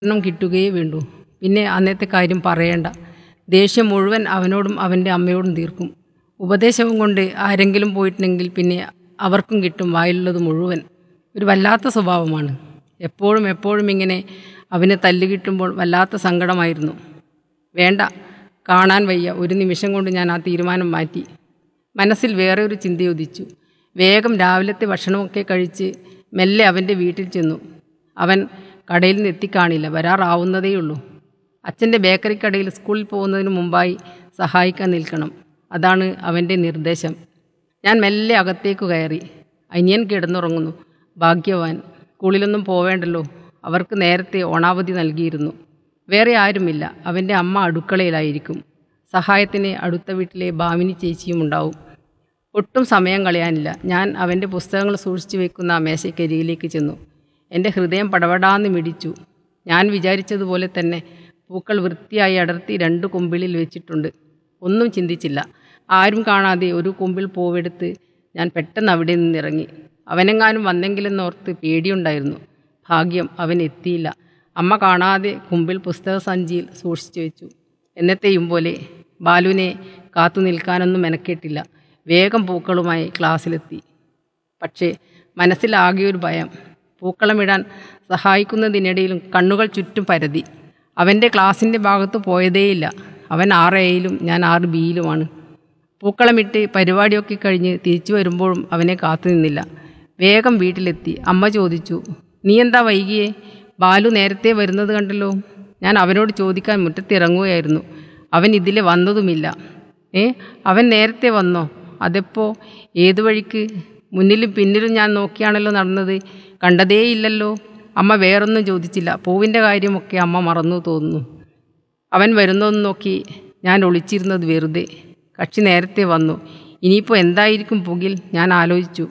എണ്ണം കിട്ടുകയേ വേണ്ടൂ പിന്നെ അന്നത്തെ കാര്യം പറയേണ്ട ദേഷ്യം മുഴുവൻ അവനോടും അവൻ്റെ അമ്മയോടും തീർക്കും ഉപദേശവും കൊണ്ട് ആരെങ്കിലും പോയിട്ടുണ്ടെങ്കിൽ പിന്നെ അവർക്കും കിട്ടും വായിലുള്ളത് മുഴുവൻ ഒരു വല്ലാത്ത സ്വഭാവമാണ് എപ്പോഴും എപ്പോഴും ഇങ്ങനെ അവന് തല്ല് കിട്ടുമ്പോൾ വല്ലാത്ത സങ്കടമായിരുന്നു വേണ്ട കാണാൻ വയ്യ ഒരു നിമിഷം കൊണ്ട് ഞാൻ ആ തീരുമാനം മാറ്റി മനസ്സിൽ വേറെ ഒരു ചിന്തയുദിച്ചു വേഗം രാവിലത്തെ ഭക്ഷണമൊക്കെ കഴിച്ച് മെല്ലെ അവൻ്റെ വീട്ടിൽ ചെന്നു അവൻ കടയിൽ നിന്ന് എത്തിക്കാണില്ല വരാറാവുന്നതേയുള്ളൂ അച്ഛൻ്റെ ബേക്കറി കടയിൽ സ്കൂളിൽ പോകുന്നതിന് മുമ്പായി സഹായിക്കാൻ നിൽക്കണം അതാണ് അവൻ്റെ നിർദ്ദേശം ഞാൻ മെല്ലെ അകത്തേക്ക് കയറി അനിയൻ കിടന്നുറങ്ങുന്നു ഭാഗ്യവാൻ സ്കൂളിലൊന്നും പോവേണ്ടല്ലോ അവർക്ക് നേരത്തെ ഓണാവധി നൽകിയിരുന്നു വേറെ ആരുമില്ല അവൻ്റെ അമ്മ അടുക്കളയിലായിരിക്കും സഹായത്തിന് അടുത്ത വീട്ടിലെ ഭാമിനി ചേച്ചിയും ഉണ്ടാവും ഒട്ടും സമയം കളയാനില്ല ഞാൻ അവൻ്റെ പുസ്തകങ്ങൾ സൂക്ഷിച്ചു വെക്കുന്ന ആ മേശയ്ക്കരികിലേക്ക് ചെന്നു എൻ്റെ ഹൃദയം പടപടാന്ന് മിടിച്ചു ഞാൻ വിചാരിച്ചതുപോലെ തന്നെ പൂക്കൾ വൃത്തിയായി അടർത്തി രണ്ട് കുമ്പിളിൽ വെച്ചിട്ടുണ്ട് ഒന്നും ചിന്തിച്ചില്ല ആരും കാണാതെ ഒരു കുമ്പിൾ പൂവെടുത്ത് ഞാൻ പെട്ടെന്ന് അവിടെ നിന്നിറങ്ങി അവനെങ്ങാനും വന്നെങ്കിലെന്നോർത്ത് പേടിയുണ്ടായിരുന്നു ഭാഗ്യം അവൻ എത്തിയില്ല അമ്മ കാണാതെ കുമ്പിൽ പുസ്തക സഞ്ചിയിൽ സൂക്ഷിച്ചു വെച്ചു എന്നത്തെയും പോലെ ബാലുവിനെ കാത്തു നിൽക്കാനൊന്നും മെനക്കെട്ടില്ല വേഗം പൂക്കളുമായി ക്ലാസ്സിലെത്തി പക്ഷേ മനസ്സിലാകെ ഒരു ഭയം പൂക്കളമിടാൻ സഹായിക്കുന്നതിനിടയിലും കണ്ണുകൾ ചുറ്റും പരതി അവൻ്റെ ക്ലാസ്സിൻ്റെ ഭാഗത്ത് പോയതേയില്ല അവൻ ആറ് എയിലും ഞാൻ ആറ് ബിയിലുമാണ് പൂക്കളമിട്ട് പരിപാടിയൊക്കെ കഴിഞ്ഞ് തിരിച്ചു വരുമ്പോഴും അവനെ കാത്തു നിന്നില്ല വേഗം വീട്ടിലെത്തി അമ്മ ചോദിച്ചു നീ എന്താ വൈകിയേ ബാലു നേരത്തെ വരുന്നത് കണ്ടല്ലോ ഞാൻ അവനോട് ചോദിക്കാൻ മുറ്റത്തിറങ്ങുകയായിരുന്നു അവൻ ഇതിലെ വന്നതുമില്ല ഏ അവൻ നേരത്തെ വന്നോ അതെപ്പോ ഏതു വഴിക്ക് മുന്നിലും പിന്നിലും ഞാൻ നോക്കിയാണല്ലോ നടന്നത് കണ്ടതേയില്ലല്ലോ അമ്മ വേറൊന്നും ചോദിച്ചില്ല പൂവിൻ്റെ കാര്യമൊക്കെ അമ്മ മറന്നു തോന്നുന്നു അവൻ വരുന്നതെന്ന് നോക്കി ഞാൻ ഒളിച്ചിരുന്നത് വെറുതെ കക്ഷി നേരത്തെ വന്നു ഇനിയിപ്പോൾ എന്തായിരിക്കും പുകിൽ ഞാൻ ആലോചിച്ചു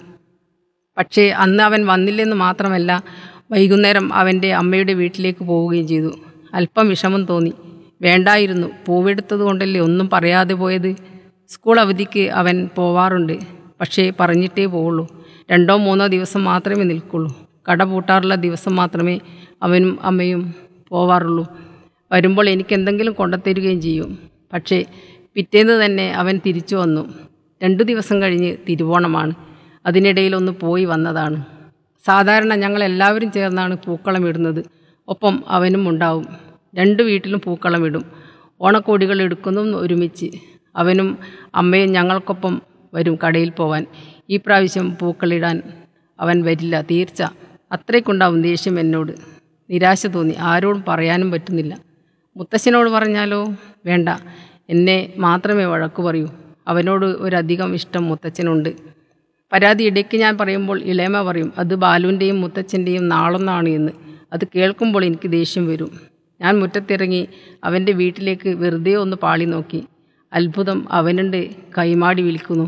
പക്ഷേ അന്ന് അവൻ വന്നില്ലെന്ന് മാത്രമല്ല വൈകുന്നേരം അവൻ്റെ അമ്മയുടെ വീട്ടിലേക്ക് പോവുകയും ചെയ്തു അല്പം വിഷമം തോന്നി വേണ്ടായിരുന്നു പൂവെടുത്തത് കൊണ്ടല്ലേ ഒന്നും പറയാതെ പോയത് സ്കൂൾ അവധിക്ക് അവൻ പോവാറുണ്ട് പക്ഷേ പറഞ്ഞിട്ടേ പോവുള്ളൂ രണ്ടോ മൂന്നോ ദിവസം മാത്രമേ നിൽക്കുള്ളൂ കട പൂട്ടാറുള്ള ദിവസം മാത്രമേ അവനും അമ്മയും പോവാറുള്ളൂ വരുമ്പോൾ എനിക്ക് എന്തെങ്കിലും കൊണ്ടുത്തരികയും ചെയ്യും പക്ഷേ പിറ്റേന്ന് തന്നെ അവൻ തിരിച്ചു വന്നു രണ്ടു ദിവസം കഴിഞ്ഞ് തിരുവോണമാണ് അതിനിടയിൽ ഒന്ന് പോയി വന്നതാണ് സാധാരണ ഞങ്ങൾ എല്ലാവരും ചേർന്നാണ് പൂക്കളം ഇടുന്നത് ഒപ്പം അവനും ഉണ്ടാവും രണ്ട് വീട്ടിലും പൂക്കളം ഇടും ഓണക്കോടികൾ എടുക്കുന്നതും ഒരുമിച്ച് അവനും അമ്മയും ഞങ്ങൾക്കൊപ്പം വരും കടയിൽ പോവാൻ ഈ പ്രാവശ്യം പൂക്കളിടാൻ അവൻ വരില്ല തീർച്ച അത്രയ്ക്കുണ്ടാവും ദേഷ്യം എന്നോട് നിരാശ തോന്നി ആരോടും പറയാനും പറ്റുന്നില്ല മുത്തശ്ശനോട് പറഞ്ഞാലോ വേണ്ട എന്നെ മാത്രമേ വഴക്കു പറയൂ അവനോട് ഒരധികം ഇഷ്ടം മുത്തച്ഛനുണ്ട് പരാതി ഇടയ്ക്ക് ഞാൻ പറയുമ്പോൾ ഇളയമ പറയും അത് ബാലുവിൻ്റെയും മുത്തച്ഛൻ്റെയും നാളൊന്നാണ് എന്ന് അത് കേൾക്കുമ്പോൾ എനിക്ക് ദേഷ്യം വരും ഞാൻ മുറ്റത്തിറങ്ങി അവൻ്റെ വീട്ടിലേക്ക് വെറുതെ ഒന്ന് പാളി നോക്കി അത്ഭുതം അവനുണ്ട് കൈമാടി വിളിക്കുന്നു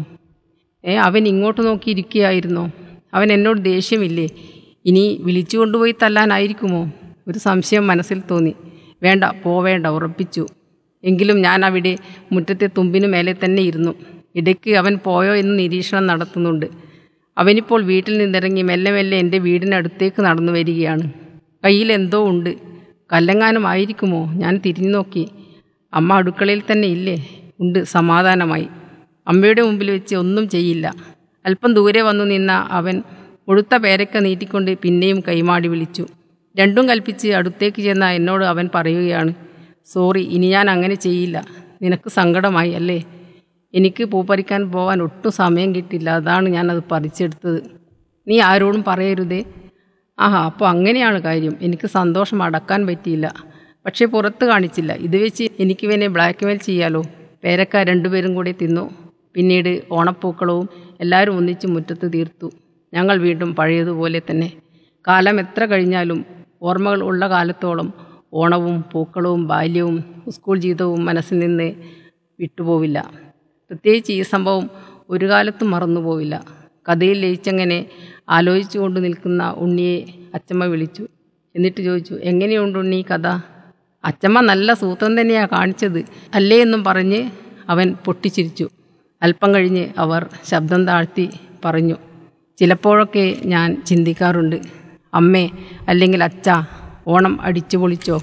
ഏ അവൻ ഇങ്ങോട്ട് നോക്കിയിരിക്കുകയായിരുന്നോ അവൻ എന്നോട് ദേഷ്യമില്ലേ ഇനി വിളിച്ചു കൊണ്ടുപോയി തല്ലാനായിരിക്കുമോ ഒരു സംശയം മനസ്സിൽ തോന്നി വേണ്ട പോവേണ്ട ഉറപ്പിച്ചു എങ്കിലും ഞാൻ അവിടെ മുറ്റത്തെ തുമ്പിനു മേലെ തന്നെ ഇരുന്നു ഇടയ്ക്ക് അവൻ പോയോ എന്ന് നിരീക്ഷണം നടത്തുന്നുണ്ട് അവനിപ്പോൾ വീട്ടിൽ നിന്നിറങ്ങി മെല്ലെ മെല്ലെ എൻ്റെ വീടിനടുത്തേക്ക് നടന്നു വരികയാണ് കയ്യിൽ എന്തോ ഉണ്ട് കല്ലെങ്ങാനും ആയിരിക്കുമോ ഞാൻ തിരിഞ്ഞു നോക്കി അമ്മ അടുക്കളയിൽ തന്നെ ഇല്ലേ ഉണ്ട് സമാധാനമായി അമ്മയുടെ മുമ്പിൽ വെച്ച് ഒന്നും ചെയ്യില്ല അല്പം ദൂരെ വന്നു നിന്ന അവൻ മുഴുത്ത പേരക്ക നീട്ടിക്കൊണ്ട് പിന്നെയും കൈമാടി വിളിച്ചു രണ്ടും കൽപ്പിച്ച് അടുത്തേക്ക് ചെന്ന എന്നോട് അവൻ പറയുകയാണ് സോറി ഇനി ഞാൻ അങ്ങനെ ചെയ്യില്ല നിനക്ക് സങ്കടമായി അല്ലേ എനിക്ക് പൂ പറിക്കാൻ പോകാൻ ഒട്ടും സമയം കിട്ടില്ല അതാണ് ഞാനത് പറിച്ചെടുത്തത് നീ ആരോടും പറയരുതേ ആഹാ അപ്പോൾ അങ്ങനെയാണ് കാര്യം എനിക്ക് സന്തോഷം അടക്കാൻ പറ്റിയില്ല പക്ഷേ പുറത്ത് കാണിച്ചില്ല ഇത് വെച്ച് എനിക്ക് ഇവനെ ബ്ലാക്ക് മെയിൽ ചെയ്യാലോ പേരക്ക രണ്ടുപേരും കൂടി തിന്നു പിന്നീട് ഓണപ്പൂക്കളവും എല്ലാവരും ഒന്നിച്ച് മുറ്റത്ത് തീർത്തു ഞങ്ങൾ വീണ്ടും പഴയതുപോലെ തന്നെ കാലം എത്ര കഴിഞ്ഞാലും ഓർമ്മകൾ ഉള്ള കാലത്തോളം ഓണവും പൂക്കളവും ബാല്യവും സ്കൂൾ ജീവിതവും മനസ്സിൽ നിന്ന് വിട്ടുപോവില്ല പ്രത്യേകിച്ച് ഈ സംഭവം ഒരു കാലത്തും മറന്നുപോവില്ല കഥയിൽ ലയിച്ചങ്ങനെ ആലോചിച്ചു കൊണ്ട് നിൽക്കുന്ന ഉണ്ണിയെ അച്ചമ്മ വിളിച്ചു എന്നിട്ട് ചോദിച്ചു എങ്ങനെയുണ്ട് ഉണ്ണി കഥ അച്ചമ്മ നല്ല സൂത്രം തന്നെയാണ് കാണിച്ചത് അല്ലേ എന്നും പറഞ്ഞ് അവൻ പൊട്ടിച്ചിരിച്ചു അല്പം കഴിഞ്ഞ് അവർ ശബ്ദം താഴ്ത്തി പറഞ്ഞു ചിലപ്പോഴൊക്കെ ഞാൻ ചിന്തിക്കാറുണ്ട് അമ്മേ അല്ലെങ്കിൽ അച്ഛ ഓണം അടിച്ചു പൊളിച്ചോ